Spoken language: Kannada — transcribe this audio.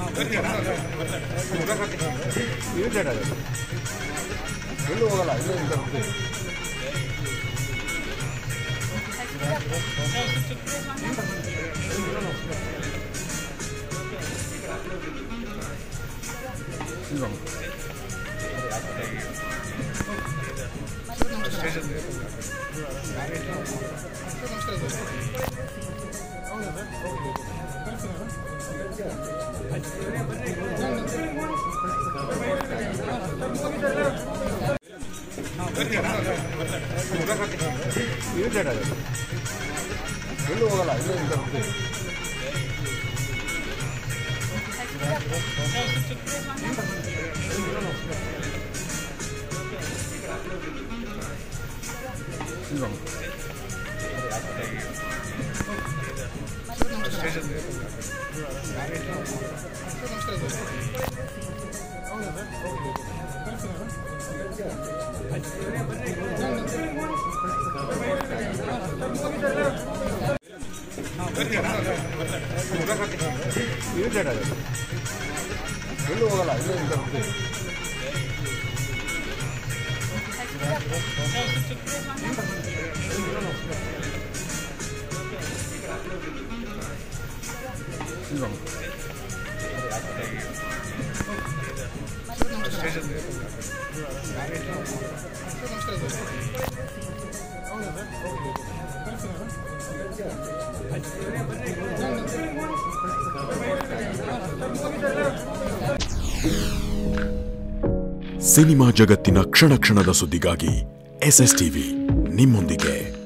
ಇರಿಟೇಟ್ ಆಗುತ್ತೆ ಎಲ್ಲೂ ಹೋಗಲ್ಲ ಇಲ್ಲೇ ಇರ್ತಾರೆ ಇರಿಟೇಟ್ ಆಗುತ್ತೆ ಎಲ್ಲೂ ಹೋಗಲ್ಲ ಇಲ್ಲೇ ಇರ್ತಾರೆ ಇರಿಟೇಟ್ ಆಗುತ್ತೆ ಎಲ್ಲೂ ಹೋಗಲ್ಲ ಇಲ್ಲೇ ಇರ್ತಾರೆ ಸಿನಿಮಾ ಜಗತ್ತಿನ ಕ್ಷಣ ಕ್ಷಣದ ಸುದ್ದಿಗಾಗಿ ಎಸ್ ಎಸ್ ಟಿವಿ ನಿಮ್ಮೊಂದಿಗೆ